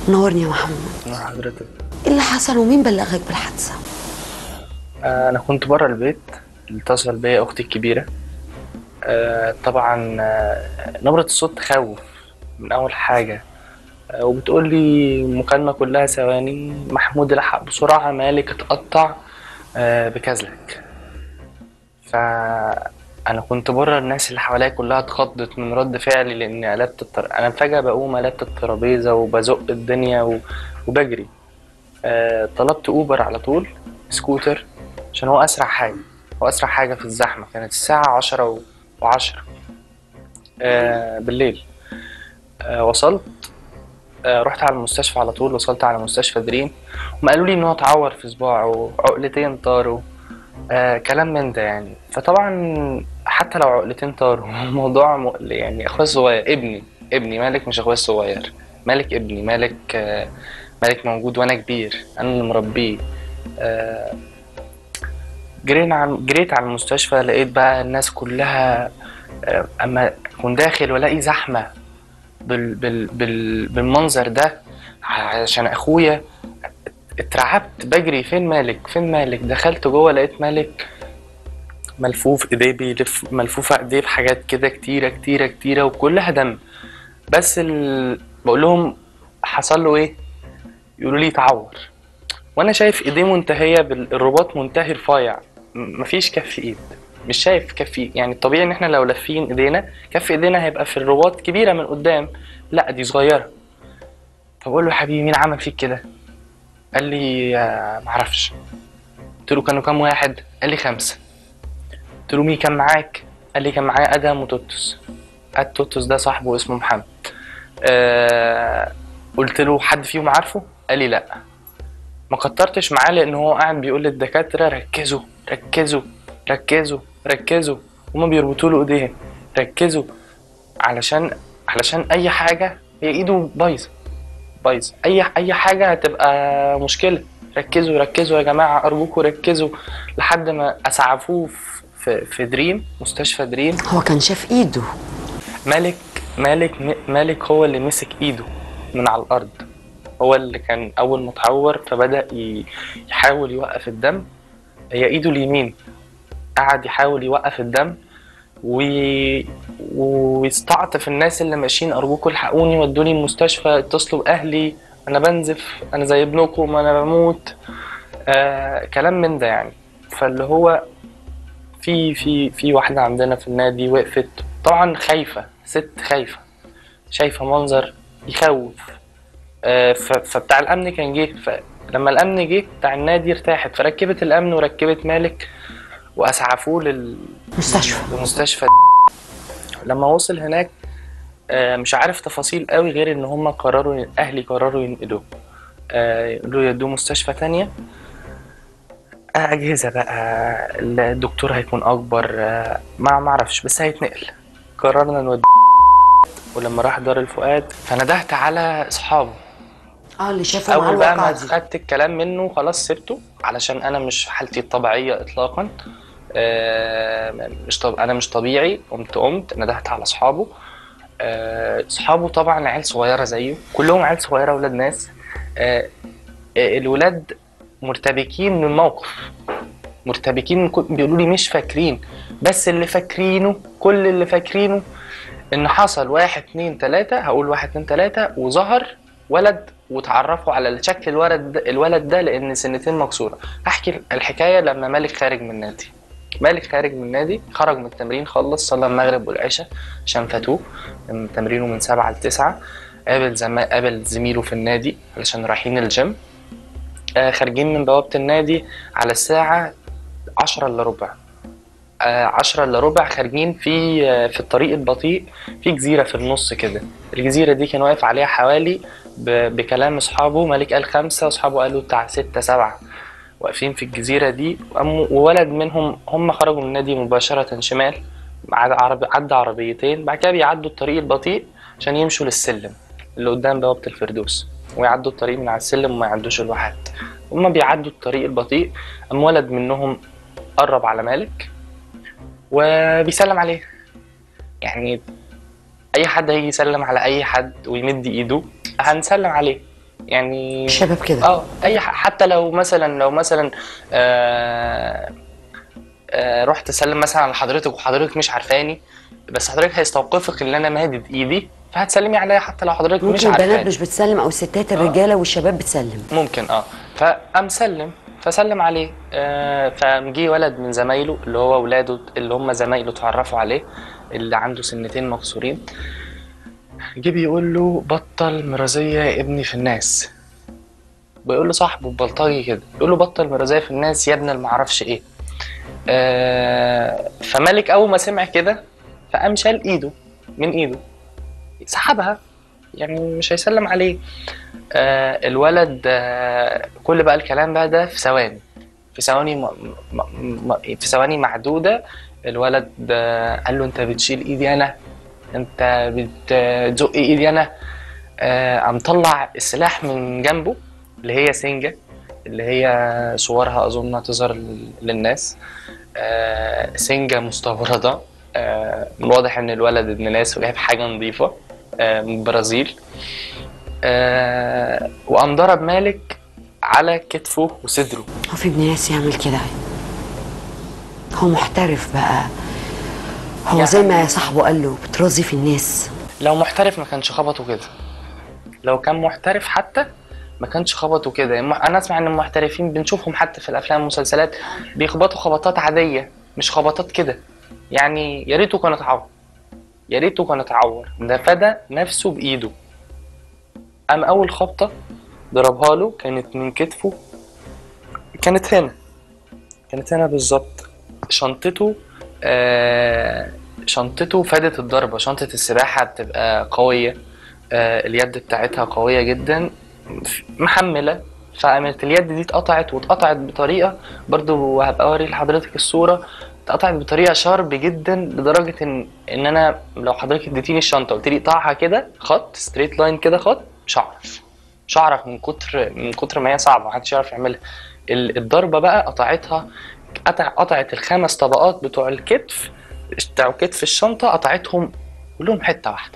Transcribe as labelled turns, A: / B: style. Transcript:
A: منورني يا محمد
B: مع حضرتك
A: ايه اللي حصل ومين بلغك بالحادثه
B: آه، انا كنت بره البيت اتصل بيا اختي الكبيره آه، طبعا آه، نبره الصوت تخوف من اول حاجه آه، وبتقول لي المكالمه كلها ثواني محمود الحق بسرعه مالك اتقطع آه، بكازلك فانا كنت بره الناس اللي حواليا كلها اتخضت من رد فعلي لاني قلبت التر... انا فجاه بقوم قلبت الترابيزه وبزق الدنيا و... وبجري آه، طلبت اوبر على طول سكوتر عشان هو اسرع حاجه هو اسرع حاجه في الزحمه كانت الساعه عشرة و... وعشرة آه بالليل آه وصلت آه رحت على المستشفى على طول وصلت على مستشفى دريم وما قالوا لي ان هو اتعور في صباعه عقلتين طاروا آه كلام من ده يعني فطبعا حتى لو عقلتين طاروا الموضوع مقلق يعني اخويا الصغير ابني ابني مالك مش اخويا الصغير مالك ابني مالك آه مالك موجود وانا كبير انا اللي مربيه آه جرينا عن جريت على المستشفى لقيت بقى الناس كلها آه، اما اكون داخل والاقي زحمه بال بال بال بالمنظر ده عشان اخويا اترعبت بجري فين مالك فين مالك دخلت جوه لقيت مالك ملفوف ايديه بيلف ملفوفه ايديه بحاجات كده كتيره كتيره كتيره وكلها دم بس ال... بقول لهم حصل له ايه يقولوا لي اتعور وانا شايف ايديه منتهيه بالرباط منتهي رفيع م- مفيش كف ايد مش شايف كف ايد يعني الطبيعي ان احنا لو لافين ايدينا كف ايدينا هيبقى في الرباط كبيره من قدام لا دي صغيره فبقول له يا حبيبي مين عمل فيك كده قال لي آه، معرفش قلت له كانوا كام واحد قال لي خمسه قلت له مين كان معاك قال لي كان معايا ادهم وتوتس التوتس ده صاحبه اسمه محمد آه قلت له حد فيهم عارفه قال لي لا ما كترتش معاه لان هو قاعد بيقول للدكاتره ركزوا ركزوا ركزوا ركزوا هما بيربطوا له ايديه ركزوا علشان علشان اي حاجه هي ايده بايظه بايظه اي اي حاجه هتبقى مشكله ركزوا ركزوا يا جماعه ارجوكوا ركزوا لحد ما اسعفوه في- في في دريم مستشفى دريم
A: هو كان شاف ايده
B: مالك مالك مالك هو اللي مسك ايده من على الارض هو اللي كان اول ما اتعور فبدا ي- يحاول يوقف الدم هي ايده اليمين قعد يحاول يوقف الدم و... ويستعطف الناس اللي ماشيين ارجوكوا الحقوني ودوني المستشفى اتصلوا باهلي انا بنزف انا زي ابنكم انا بموت آه كلام من ده يعني فاللي هو في في في واحدة عندنا في النادي وقفت طبعا خايفة ست خايفة شايفة منظر يخوف آه، ف- فبتاع الأمن كان جه فلما الأمن جه بتاع النادي ارتاحت فركبت الأمن وركبت مالك وأسعفوه لل...
A: مستشفى
B: لمستشفى لما وصل هناك آه، مش عارف تفاصيل قوي غير ان هم قرروا اهلي قرروا ينقلوه آه، يقولوا يودوه مستشفى تانية آه، أجهزة بقى الدكتور هيكون أكبر آه، ما معرفش بس هيتنقل قررنا نوديه ولما راح دار الفؤاد فندهت على أصحابه
A: اه اللي شافه مع
B: اول بقى ما
A: الواقعه دي
B: خدت الكلام منه خلاص سبته علشان انا مش في حالتي الطبيعيه اطلاقا آه، مش طب... انا مش طبيعي قمت قمت ندهت على اصحابه آه، اصحابه طبعا عيال صغيره زيه كلهم عيال صغيره ولاد ناس آه، آه، الولاد مرتبكين من الموقف مرتبكين من كل- بيقولوا لي مش فاكرين بس اللي فاكرينه كل اللي فاكرينه ان حصل واحد اتنين تلاتة هقول واحد اتنين تلاتة وظهر ولد وتعرفوا على شكل الولد ده الولد ده لان سنتين مكسوره هحكي الحكايه لما مالك خارج من النادي مالك خارج من النادي خرج من التمرين خلص صلى المغرب والعشاء عشان فاتوه من تمرينه من سبعة لتسعة قابل زما... قابل زميله في النادي علشان رايحين الجيم آه خارجين من بوابة النادي على الساعة عشرة إلا ربع آه عشرة إلا ربع خارجين في آه في الطريق البطيء في جزيرة في النص كده الجزيرة دي كان واقف عليها حوالي ب... بكلام أصحابه مالك قال خمسة وأصحابه قالوا بتاع ستة سبعة واقفين في الجزيرة دي وقاموا- وولد منهم هم خرجوا من النادي مباشرة شمال عد- عرب... عدى عربيتين بعد كده بيعدوا الطريق البطيء عشان يمشوا للسلم اللي قدام بوابة الفردوس ويعدوا الطريق من على السلم وما يعدوش الواحات هما بيعدوا الطريق البطيء قام ولد منهم قرب على مالك وبيسلم عليه يعني اي حد هيجي يسلم على اي حد ويمد ايده هنسلم عليه يعني
A: الشباب كده
B: اه اي ح- حتى لو مثلا لو مثلا آه آه رحت اسلم مثلا على حضرتك وحضرتك مش عارفاني بس حضرتك هيستوقفك ان انا مادد ايدي فهتسلمي عليا حتى لو حضرتك مش
A: ممكن البنات
B: عارفاني
A: مش بتسلم او الستات الرجاله والشباب بتسلم
B: ممكن اه فقام سلم فسلم عليه آه فجي ولد من زمايله اللي هو ولاده اللي هم زمايله اتعرفوا عليه اللي عنده سنتين مكسورين جه بيقول له بطل مرازية يا ابني في الناس بيقول له صاحبه بلطجي كده بيقول له بطل مرازية في الناس يا ابن المعرفش ايه آه فمالك اول ما سمع كده فقام شال ايده من ايده سحبها يعني مش هيسلم عليه آه الولد آه كل بقى الكلام بقى ده في ثواني في ثواني م... م... م... في ثواني معدودة الولد آه قال له انت بتشيل ايدي انا انت بتزق ايدي انا آه قام طلع السلاح من جنبه اللي هي سنجة اللي هي صورها اظن هتظهر لل- للناس آه سنجة مستوردة آه من الواضح ان الولد ابن ناس وجايب حاجة نظيفة آه من البرازيل آه وقام ضرب مالك على كتفه وصدره
A: هو في ابن ناس يعمل كده هو محترف بقى هو
B: يعني-
A: زي ما صاحبه قال له بترازي في الناس
B: لو محترف ما كانش خبطه كده لو كان محترف حتى ما كانش خبطه كده يعني انا اسمع ان المحترفين بنشوفهم حتى في الافلام والمسلسلات بيخبطوا خبطات عاديه مش خبطات كده يعني يا ريته كان اتعور يا ريته كان اتعور ده فدى نفسه بايده قام اول خبطه ضربها له كانت من كتفه كانت هنا كانت هنا بالظبط شنطته آه شنطته فادت الضربة شنطة السباحة بتبقى قوية آه اليد بتاعتها قوية جدا محملة فقامت اليد دي اتقطعت واتقطعت بطريقة برضو هبقى اوري لحضرتك الصورة اتقطعت بطريقة شارب جدا لدرجة ان ان انا لو حضرتك اديتيني الشنطة قلت لي اقطعها كده خط ستريت لاين كده خط مش هعرف مش هعرف من كتر من كتر ما هي صعبة محدش يعرف يعملها ال- الضربة بقى قطعتها قطع قطعت الخمس طبقات بتوع الكتف بتوع كتف الشنطة قطعتهم كلهم حتة واحدة